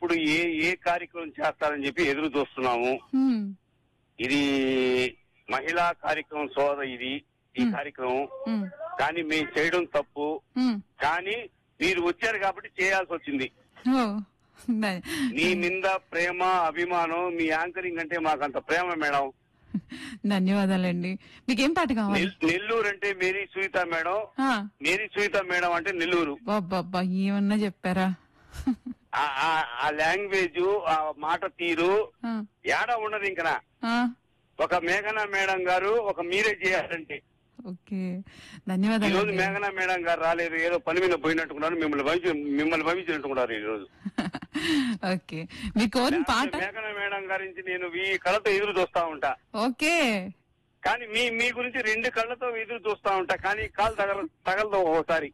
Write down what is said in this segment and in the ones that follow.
ఎప్పుడు ఏ ఏ కార్యక్రమం చేస్తారని చెప్పి ఎదురు చూస్తున్నాము హ్మ్. ఇది మహిళా కార్యక్రమం సోద ఇది ఈ కార్యక్రమం హ్మ్. కానీ మేము చేయడం తప్పు హ్మ్. కానీ మీరు వచ్చారు కాబట్టి చేయాల్సి వచ్చింది ఓ న- మీ నింద ప్రేమ అభిమానం మీ యాంకరింగ్ అంటే మాకు అంత ప్రేమ మేడం ధన్యవాదాలండి మీకేం పాట కావాలి నెల్- నెల్లూరు అంటే మేరీ సునీత మేడం ఆ, మేరీ సునీత మేడం అంటే నెల్లూరు అబ్బబ్బా ఏమన్నా చెప్పారా ఆ- ఆ- ఆ లాంగ్వేజ్ ఆ మాట తీరు ఆ, ఏడా ఉండదు ఇంకనా ఆ, ఒక మేఘనా మేడం గారు ఒక మీరే చేయాలంటే ఓకే ఈ రోజు ధన్యవాదాలు మేఘనా మేడం గారు రాలేదు ఏదో పని మీద పోయినట్టుకున్నారు మిమ్మల్ని భవించి మిమ్మల్ని భవించినట్టుకున్నారు ఈ రోజు ఓకే మీ కోరిన పాట మేఘనా మేడం గారించి నేను ఈ కళ్ళతో ఎదురు చూస్తా ఉంటా ఓకే కానీ మీ మీ గురించి రెండు కళ్ళతో ఎదురు చూస్తా ఉంటా కానీ కాలు తగల తగలదు ఒకసారి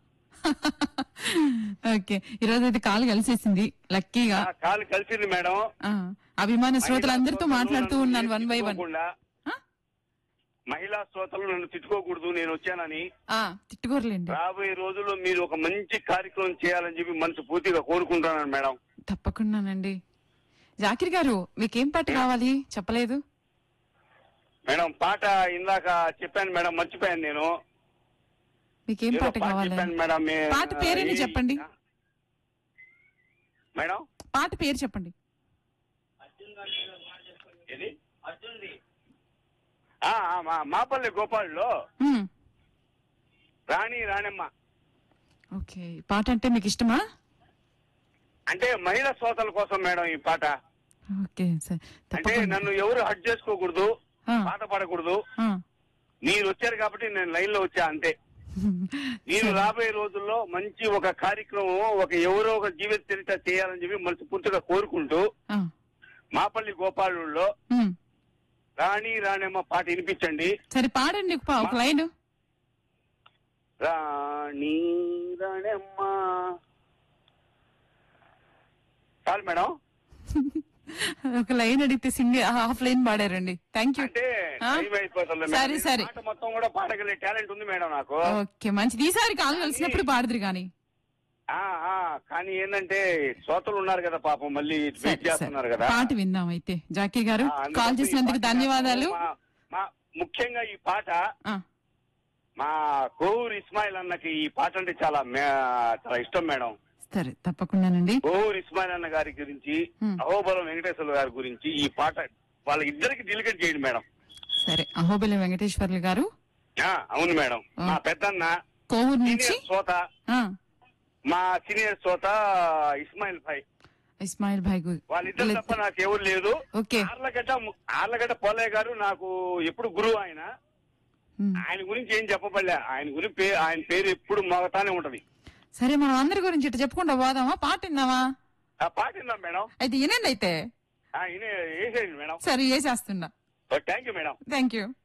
ఓకే ఈరోజు అయితే కాలు కలిసేసింది లక్కీగా ఆ కాలు కలిసింది మేడం ఆ, అభిమాన శ్రోతలందరితో మాట్లాడుతూ ఉన్నాను వన్ బై వన్ తిట్టుకోకుండా, మహిళా శ్రోతలు నన్ను తిట్టుకోకూడదు నేను వచ్చానని తిట్టుకోరలేండి రాబోయే రోజుల్లో మీరు ఒక మంచి కార్యక్రమం చేయాలని చెప్పి మనసు పూర్తిగా కోరుకుంటున్నాను మేడం తప్పకుండానండి జాకిర్ గారు మీకేం పాట కావాలి చెప్పలేదు మేడం పాట ఇందాక చెప్పాను మేడం మర్చిపోయాను నేను మీకేం ఏదో పాట కావాలి చెప్పాను మేడం మీ- పాట పేరేంటి ఈ- చెప్పండి మేడం పాట పేరు చెప్పండి ఏది ఆ, ఆ, మా మాపల్లి గోపాల్లో హ్మ్. రాణి రాణమ్మ ఓకే ఈ పాట అంటే మీకు ఇష్టమా అంటే మహిళా శ్రోతల కోసం మేడం ఈ పాట ఓకే సార్ అంటే తప్పకుండా నన్ను ఎవరు హట్ చేసుకోకూడదు ఆ, పాట పాడకూడదు ఆ. మీరు వచ్చారు కాబట్టి నేను లైన్ లో వచ్చా అంతే నేను రాబోయే రోజుల్లో మంచి ఒక కార్యక్రమం ఒక ఎవరో ఒక జీవిత చరిత్ర చేయాలని చెప్పి మనస్ఫూర్తిగా కోరుకుంటూ ఆ, మాపల్లి గోపాలుల్లో హ్మ్. రాణి రాణమ్మ పాట వినిపించండి సరే పాడండి ఒక పా- ఒక లైన్ రాణి రాణమ్మ చాలు మేడం ఒక లైన్ అడిగితే సింగి హాఫ్ లైన్ పాడారండి థ్యాంక్ యూ అంటే ఆ? టైం అయిపోతుంది మేడం. సరే, సరే. పాట మొత్తం కూడా పాడగలిగే టాలెంట్ ఉంది మేడం నాకు ఓకే మంచిది ఈసారి కాలు కలిసినప్పుడు పాడదురు కానీ ఆ ఆ కానీ ఏంటంటే శ్రోతలు ఉన్నారు కదా పాపం మళ్ళీ సరే, వెయిట్ చేస్తున్నారు సరే. కదా పాట విందాం అయితే జాకీ గారు ఆ, అందుకోసం కాల్ ఈ చేసినందుకు పాట ధన్యవాదాలు మా- మా- ముఖ్యంగా ఈ పాట ఆ, మా కోవూరు ఇస్మాయిల్ అన్నకి ఈ పాట అంటే చాలా మే- చాలా ఇష్టం మేడం సరే తప్పకుండానండి కోవూరు ఇస్మాయిల్ అన్న గారి గురించి హ్మ్. అహోబలం వెంకటేశ్వర గారి గురించి ఈ పాట వాళ్ళ ఇద్దరికి డెలికేట్ చేయండి మేడం సరే అహోబిల వెంకటేశ్వర్లు గారు ఆ, అవును మేడం ఆ. మా పెద్దన్న కోవూరు నుంచి సీనియర్ శ్రోత ఆ, మా సీనియర్ శ్రోత ఇస్మాయిల్ భాయ్ ఇస్మాయిల్ భాయ్ గు- వాళ్ళిద్దరు తప్ప వీళ్ళిద్దరు- నాకు ఎవరు లేదు ఓకే ఆర్లగడ్డ ఆర్లగడ్డ పోలయ్య గారు నాకు ఎప్పుడు గురువు ఆయన ఉమ్. ఆయన గురించి ఏం చెప్పబడలే ఆయన గురించి పే- ఆయన పేరు ఎప్పుడు మోగతానే ఉంటది సరే మనం అందరి గురించి ఇటు చెప్పుకుంటా పోదామా పాట విందామా ఆ పాట విందాం మేడం అయితే వినండి అయితే ఆ, ఈయన వేసేయండి మేడం సరే వేసేస్తున్నా thank you madam thank you